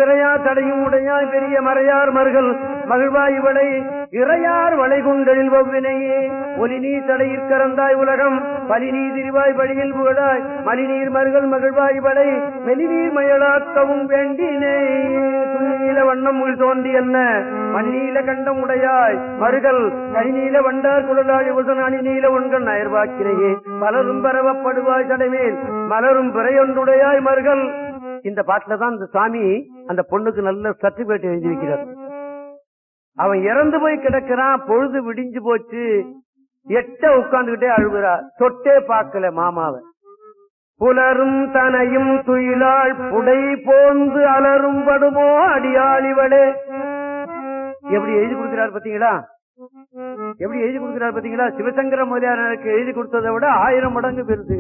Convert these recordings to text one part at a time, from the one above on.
விரையா தடையும் உடையாய் பெரிய மறையார் மர்கள் மகிழ்வாய் இவளை இறையார் வளைகுண்டலில் ஒவ்வினையே ஒலி நீ தடையிற் கறந்தாய் உலகம் பலிநீ திரிவாய் வழியில் புகழாய் மலிநீர் மர்கள் மகிழ்வாய் இவளை மெலிநீர் மயலாக்கவும் வேண்டினே துணிநீல வண்ணம் உள் தோன்றி என்ன மணிநீல கண்டம் உடையாய் மருகல் கனிநீல வண்டார் குழலாய் உசன் அணிநீல உண்கள் நயர்வாக்கினையே பலரும் பரவப்படுவாய் தடைமேல் மலரும் பிறையொன்றுடையாய் மருகல் இந்த பாட்டுல தான் இந்த சாமி அந்த பொண்ணுக்கு நல்ல சர்டிபிகேட் எழுதி வைக்கிறார் அவன் இறந்து போய் கிடக்கிறான் பொழுது விடிஞ்சு போச்சு எட்ட உட்கார்ந்துகிட்டே அழுகுறா தொட்டே பார்க்கல மாமாவை புலரும் தனையும் துயிலாள் புடை போந்து அலரும் படுமோ அடியாளிவளே எப்படி எழுதி கொடுக்கிறார் பாத்தீங்களா எப்படி எழுதி கொடுக்கிறார் பாத்தீங்களா சிவசங்கர முதலியாருக்கு எழுதி கொடுத்ததை விட ஆயிரம் மடங்கு பெருசு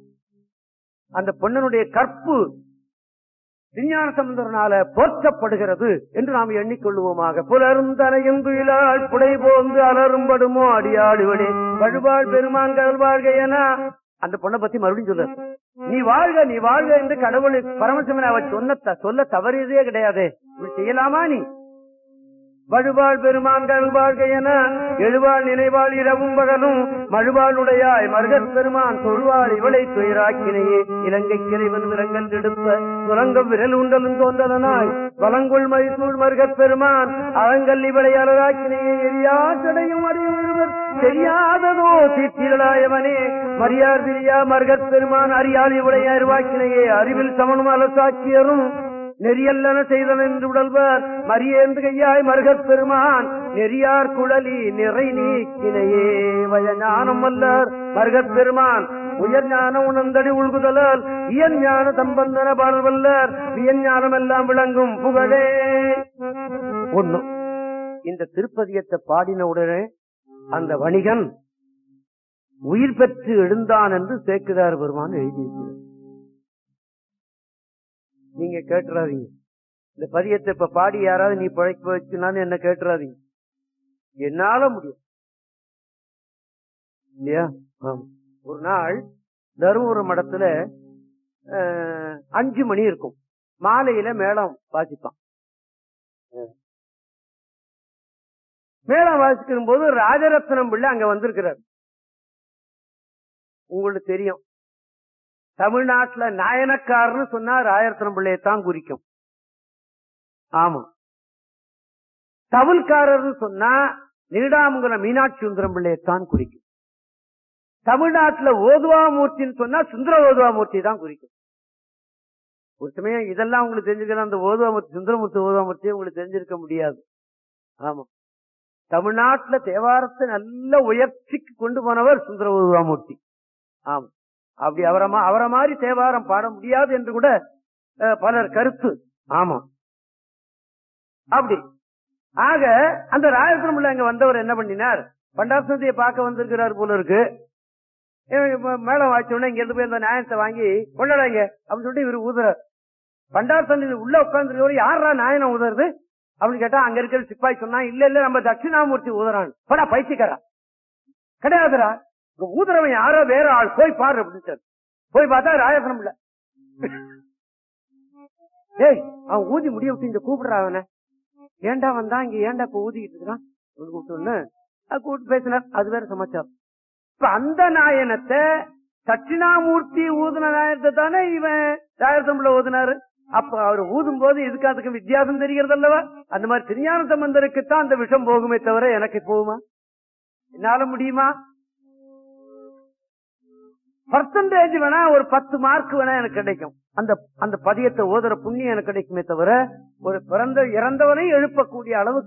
அந்த பொண்ணனுடைய கற்பு விஞ்ஞான சம்பந்தரனால போற்றப்படுகிறது என்று நாம் எண்ணிக்கொள்வோமாக புலரும் தனையும் துயிலாள் புடை போந்து அலரும் படுமோ அடியாளிவளே வழுவாள் பெருமான் கடல் வாழ்க என அந்த பொண்ணை பத்தி மறுபடியும் சொல்ல நீ வாழ்க நீ வாழ்க என்று கடவுள் பரமசிவன் அவர் சொன்ன சொல்ல தவறியதே கிடையாது இப்படி செய்யலாமா நீ வழுவாள் பெருமான் கடல் வாழ்க என எழுவாள் நினைவாள் இரவும் பகலும் மழுவாளுடையாய் மருகத் பெருமான் தொழுவாள் இவளை துயராக்கினையே இலங்கை கிரைவன் விலங்கல் எடுப்ப துலங்கம் விரல் உண்டலும் தோன்றலனாய் வலங்குள் மைசூர் மருகத் பெருமான் அலங்கல் இவளை அழகாக்கினையே எரியா தடையும் அறியும் இருவர் தெரியாததோ சித்திரளாயவனே மரியார் பிரியா மருகத் பெருமான் அறியாள் இவளை அருவாக்கினையே அறிவில் சமனும் அலசாக்கியரும் நெறியல்லன செய்தன என்று உடல்வர் மரியேந்து கையாய் மருகத் பெருமான் நெறியார் குழலி நிறை நீக்கினையே வய ஞானம் வல்லர் மருகத் பெருமான் உயர் ஞான உணர்ந்தடி உள்குதலால் இயன் ஞான சம்பந்தன பாடல் வல்லர் வியன் ஞானம் எல்லாம் விளங்கும் புகழே ஒண்ணு இந்த திருப்பதியத்தை பாடின உடனே அந்த வணிகன் உயிர் பெற்று எழுந்தான் என்று சேக்குதார் பெருமான் எழுதியிருக்கிறார் நீங்க கேட்டுறாதீங்க இந்த பதியத்தை இப்ப பாடி யாராவது நீ பழைக்க வச்சுனான்னு என்ன கேட்டுறாதீங்க என்னால முடியும் இல்லையா ஆமா. ஒரு நாள் தருமபுர மடத்துல அஹ், அஞ்சு மணி இருக்கும் மாலையில மேளம் வாசிப்பான் அஹ். மேளம் வாசிக்கும் போது ராஜரத்னம் பிள்ளை அங்க வந்திருக்கிறார் உங்களுக்கு தெரியும் தமிழ்நாட்டுல நாயனக்காரன்னு சொன்னா ராயரத்னம் பிள்ளையத்தான் குறிக்கும் ஆமா தவில்காரர்னு சொன்னா நீடாமங்கலம் மீனாட்சி சுந்தரம் பிள்ளையத்தான் குறிக்கும் தமிழ்நாட்டுல ஓதுவாமூர்த்தின்னு சொன்னா சுந்தர ஓதுவாமூர்த்தி தான் குறிக்கும் ஒரு சமயம் இதெல்லாம் உங்களுக்கு தெரிஞ்சுக்கலாம் அந்த ஓதுவாமூர்த்தி சுந்தரமூர்த்தி ஓதுவாமூர்த்தி உங்களுக்கு தெரிஞ்சிருக்க முடியாது ஆமா தமிழ்நாட்டுல தேவாரத்தை நல்ல உயர்ச்சிக்கு கொண்டு போனவர் சுந்தர ஓதுவாமூர்த்தி ஆமா அப்படி அவரை மா- அவரை மாதிரி தேவாரம் பாட முடியாது என்று கூட அஹ், பலர் கருத்து ஆமா அப்படி ஆக அந்த ராயபுரம்ல அங்க வந்தவர் என்ன பண்ணினார் பண்டாரசந்தியை பார்க்க வந்திருக்கிறார் போல இருக்கு இவன் இப்ப மேளம் வாய்ச்ச உடனே இங்க இருந்து போய் அந்த நியாயத்தை வாங்கி கொண்டாடாங்க அப்படின்னு சொல்லிட்டு இவர் ஊதுறார் பண்டார் சந்தி உள்ள உட்கார்ந்து யாரா நாயனம் ஊதுறது அப்படின்னு கேட்டா அங்க இருக்கிற சிப்பாய் சொன்னா இல்ல இல்ல நம்ம தட்சிணாமூர்த்தி ஊதுறான் படா பைத்தியக்காரா கிடையாதுடா இங்க ஊதுறவன் யாரோ வேற ஆள் போய் பாரு அப்படின்னு போய் பார்த்தா ராயசனம் இல்ல ஏய் அவன் ஊதி முடிய விட்டு இங்க கூப்பிடுறா அவனை ஏன்டா வந்தா இங்க ஏன்டா இப்ப ஊதிக்கிட்டு இருக்கான் அப்படின்னு கூப்பிட்டோன்னு அது கூப்பிட்டு பேசினார் அது வேற சமாச்சாரம் இப்ப அந்த நாயனத்தை தட்சிணாமூர்த்தி ஊதுன நாயனத்தை தானே இவன் ராயசம்பள ஊதுனாரு அப்ப அவர் ஊதும் போது இதுக்கு அதுக்கு வித்தியாசம் தெரிகிறது அல்லவா அந்த மாதிரி திருஞான சம்பந்தருக்குத்தான் அந்த விஷம் போகுமே தவிர எனக்கு போகுமா என்னால முடியுமா பர்சன்டேஜ் வேணா ஒரு பத்து மார்க் வேணா எனக்கு கிடைக்கும் அந்த அந்த பதியத்தை ஓதுற புண்ணியம் எனக்கு கிடைக்குமே தவிர ஒரு பிறந்த இறந்தவனை எழுப்பக்கூடிய அளவுக்கு